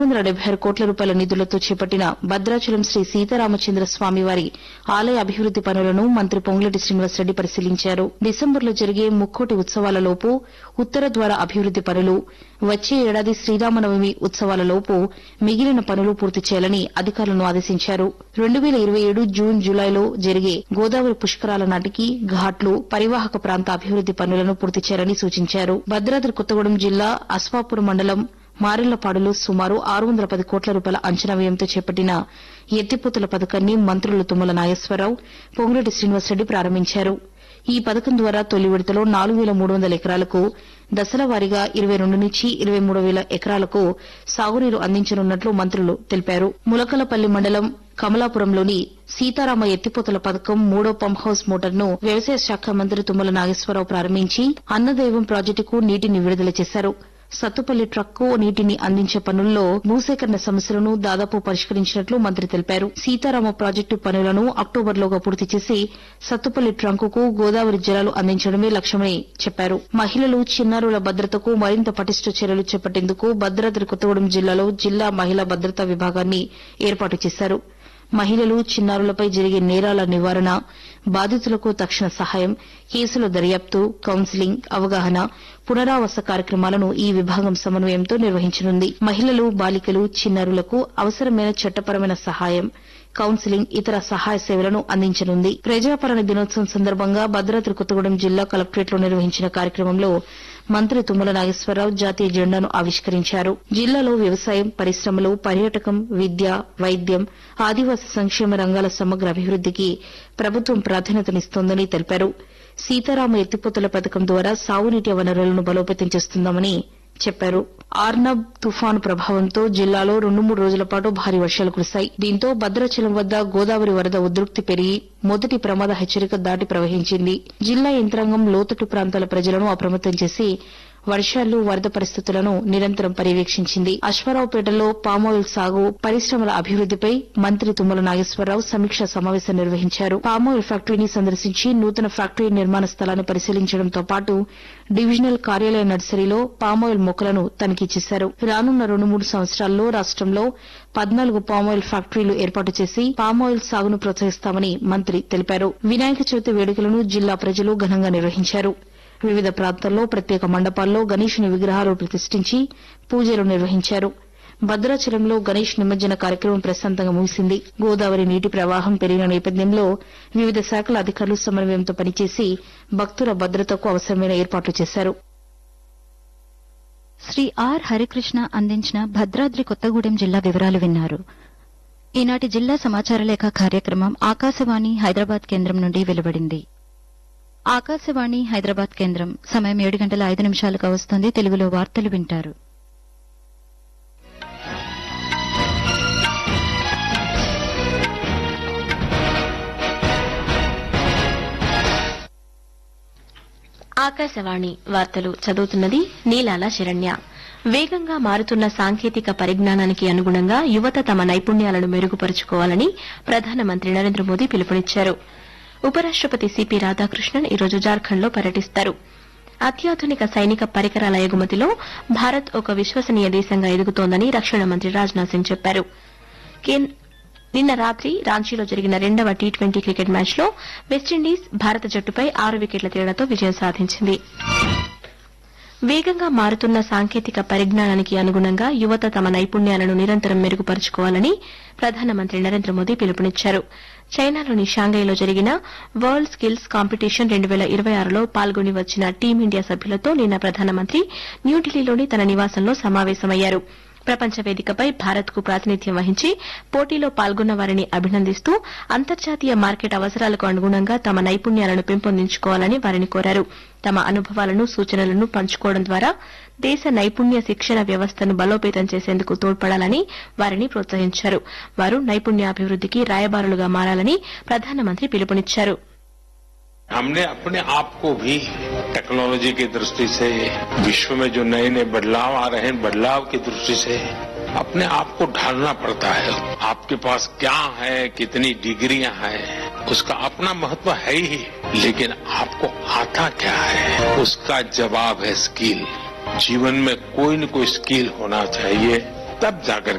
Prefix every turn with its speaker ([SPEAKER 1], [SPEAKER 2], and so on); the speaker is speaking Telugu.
[SPEAKER 1] వందల డెబ్బై ఆరు కోట్ల రూపాయల నిధులతో చేపట్టిన భద్రాచలం శ్రీ సీతారామచంద్ర స్వామి వారి ఆలయ అభివృద్ది పనులను మంత్రి పొంగులేటి శ్రీనివాసరెడ్డి పరిశీలించారు డిసెంబర్లో జరిగే ముక్కోటి ఉత్సవాలలోపు ఉత్తర ద్వార అభివృద్ది పనులు వచ్చే ఏడాది శ్రీరామనవమి ఉత్సవాలలోపు మిగిలిన పనులు పూర్తి చేయాలని అధికారులను ఆదేశించారు రెండు వేల ఇరవై ఏడు జూన్ జూలైలో జరిగే గోదావరి పుష్కరాల నాటికి ఘాట్లు పరివాహక ప్రాంత అభివృద్ది పనులను పూర్తి చేయాలని సూచించారు భద్రాద్రి కొత్తగూడెం జిల్లా అస్వాపూర్ మండలం మారెళ్లపాడులో సుమారు ఆరు వందల పది కోట్ల రూపాయల అంచనా వ్యయంతో చేపట్టిన ఎత్తిపోతల పథకాన్ని మంత్రులు తుమ్మల నాగేశ్వరరావు పొంగులేటి శ్రీనివాసరెడ్డి ప్రారంభించారు ఈ పథకం ద్వారా తొలి విడతలో నాలుగు వేల మూడు వందల ఎకరాలకు దశల వారీగా ఇరవై రెండు నుంచి ఇరవై మూడు వేల ఎకరాలకు సాగునీరు అందించనున్నట్లు మంత్రులు తెలిపారు ములకలపల్లి మండలం కమలాపురంలోని సీతారామ ఎత్తిపోతల పథకం మూడో పంప్ హౌస్ మోటార్ను వ్యవసాయ శాఖ మంత్రి తుమ్మల నాగేశ్వరరావు ప్రారంభించి అన్నదైవం ప్రాజెక్టుకు నీటిని విడుదల చేశారు సత్తుపల్లి ట్రక్కు నీటిని అందించే పనుల్లో భూసేకరణ సమస్యలను దాదాపు పరిష్కరించినట్లు మంత్రి తెలిపారు సీతారామ ప్రాజెక్టు పనులను అక్టోబర్లోగా పూర్తి చేసి సత్తుపల్లి ట్రంకుకు గోదావరి జలాలు అందించడమే లక్ష్యమని చెప్పారు మహిళలు చిన్నారుల భద్రతకు మరింత పటిష్ట చర్యలు చేపట్టేందుకు భద్రాద్రి కొత్తగూడెం జిల్లాలో జిల్లా మహిళా భద్రతా విభాగాన్ని ఏర్పాటు చేశారు మహిళలు చిన్నారులపై జరిగే నేరాల నివారణ బాధితులకు తక్షణ సహాయం కేసుల దర్యాప్తు కౌన్సిలింగ్ అవగాహన పునరావాస కార్యక్రమాలను ఈ విభాగం సమన్వయంతో నిర్వహించనుంది మహిళలు బాలికలు చిన్నారులకు అవసరమైన చట్టపరమైన సహాయం కౌన్సిలింగ్ ఇతర సహాయ సేవలను అందించనుంది ప్రజాపాలన దినోత్సవం సందర్భంగా భద్రాద్రి కొత్తగూడెం జిల్లా కలెక్టరేట్లో నిర్వహించిన కార్యక్రమంలో మంత్రి తుమ్మల నాగేశ్వరరావు జాతీయ జెండాను ఆవిష్కరించారు జిల్లాలో వ్యవసాయం పరిశ్రమలు పర్యాటకం విద్య వైద్యం ఆదివాసీ సంక్షేమ రంగాల సమగ్ర అభివృద్దికి ప్రభుత్వం ప్రాధాన్యతనిస్తోందని తెలిపారు సీతారామ ఎత్తిపోతల పథకం ద్వారా సాగునీటి వనరులను బలోపేతం చేస్తున్నామని చెప్పారు ఆర్నబ్ తుఫాను ప్రభావంతో జిల్లాలో రెండు మూడు రోజుల పాటు భారీ వర్షాలు కురిశాయి దీంతో భద్రాచలం వద్ద గోదావరి వరద ఉధృతి పెరిగి మొదటి ప్రమాద హెచ్చరిక దాటి ప్రవహించింది జిల్లా యంత్రాంగం లోతట్టు ప్రాంతాల ప్రజలను అప్రమత్తం చేసి వర్షాలు వరద పరిస్థితులను నిరంతరం పర్యవేక్షించింది అశ్వారావుపేటలో పామాయిల్ సాగు పరిశ్రమల అభివృద్దిపై మంత్రి తుమ్మల నాగేశ్వరరావు సమీక్షా సమావేశం నిర్వహించారు పామాయిల్ ఫ్యాక్టరీని సందర్శించి నూతన ఫ్యాక్టరీ నిర్మాణ స్థలాన్ని పరిశీలించడంతో పాటు డివిజనల్ కార్యాలయ నర్సరీలో పామాయిల్ మొక్కలను తనిఖీ చేశారు రానున్న రెండు మూడు సంవత్సరాల్లో రాష్టంలో పద్నాలుగు పామాయిల్ ఫ్యాక్టరీలు ఏర్పాటు చేసి పామాయిల్ సాగును ప్రోత్సహిస్తామని మంత్రి తెలిపారు వినాయక చవితి వేడుకలను జిల్లా ప్రజలు ఘనంగా నిర్వహించారు వివిధ ప్రాంతాల్లో ప్రత్యేక మండపాల్లో గణేశుని విగ్రహాలు ప్రతిష్ఠించి పూజలు నిర్వహించారు భద్రాచలంలో గణేష్ నిమజ్జన కార్యక్రమం ప్రశాంతంగా ముగిసింది గోదావరి నీటి ప్రవాహం పెరిగిన నేపథ్యంలో వివిధ శాఖల అధికారులు సమన్వయంతో పనిచేసి భక్తుల భద్రతకు అవసరమైన ఏర్పాట్లు చేశారు
[SPEAKER 2] శ్రీ ఆర్ హరికృష్ణ అందించిన భద్రాద్రి కొత్తగూడెం జిల్లా వివరాలు విన్నారు ఈనాటి జిల్లా సమాచార లేఖ కార్యక్రమం ఆకాశవాణి హైదరాబాద్ కేంద్రం నుండి వెలువడింది ఆకాశవాణి హైదరాబాద్ కేంద్రం సమయం ఏడు గంటల ఐదు నిమిషాలుగా వస్తుంది తెలుగులో వార్తలు వింటారు
[SPEAKER 3] ఆకాశవాణి వార్తలు చదువుతున్నది నీలాల శరణ్య వేగంగా మారుతున్న సాంకేతిక పరిజ్ఞానానికి అనుగుణంగా యువత తమ నైపుణ్యాలను మెరుగుపరుచుకోవాలని ప్రధానమంత్రి నరేంద్ర మోదీ పిలుపునిచ్చారు ఉపరాష్టపతి సిపి రాధాకృష్ణన్ ఈరోజు జార్ఖండ్లో పర్యటిస్తారు అత్యాధునిక సైనిక పరికరాల ఎగుమతిలో భారత్ ఒక విశ్వసనీయ దేశంగా ఎదుగుతోందని రక్షణ మంత్రి రాజ్నాథ్ సింగ్ చెప్పారు కేన్- నిన్న రాత్రి రాంచీలో జరిగిన రెండవ టీ ట్వంటీ క్రికెట్ మ్యాచ్లో వెస్టిండీస్ భారత జట్టుపై ఆరు వికెట్ల తేడాతో విజయం సాధించింది వేగంగా మారుతున్న సాంకేతిక పరిజ్ఞానానికి అనుగుణంగా యువత తమ నైపుణ్యాలను నిరంతరం మెరుగుపరుచుకోవాలని ప్రధానమంత్రి నరేంద్ర మోదీ పిలుపునిచ్చారు చైనాలోని షాంఘైలో జరిగిన వరల్డ్ స్కిల్స్ కాంపిటీషన్ రెండు వేల ఇరవై ఆరులో పాల్గొని వచ్చిన టీమిండియా సభ్యులతో నిన్న ప్రధానమంత్రి న్యూఢిల్లీలోని తన నివాసంలో సమావేశమయ్యారు ప్రపంచ వేదికపై భారత్ కు ప్రాతినిధ్యం వహించి పోటీలో పాల్గొన్న వారిని అభినందిస్తూ అంతర్జాతీయ మార్కెట్ అవసరాలకు అనుగుణంగా తమ నైపుణ్యాలను పెంపొందించుకోవాలని వారిని కోరారు తమ అనుభవాలను సూచనలను పంచుకోవడం ద్వారా దేశ నైపుణ్య శిక్షణ వ్యవస్థను బలోపేతం చేసేందుకు తోడ్పడాలని వారిని ప్రోత్సహించారు వారు నైపుణ్యాభివృద్దికి రాయబారులుగా మారాలని ప్రధానమంత్రి పిలుపునిచ్చారు
[SPEAKER 4] हमने अपने आप को भी टेक्नोलॉजी की दृष्टि से विश्व में जो नए नए बदलाव आ रहे हैं बदलाव की दृष्टि से अपने आप को ढालना पड़ता है आपके पास क्या है कितनी डिग्रियां हैं उसका अपना महत्व है ही लेकिन आपको आता क्या है उसका जवाब है स्किल जीवन में कोई न कोई स्किल होना चाहिए तब जाकर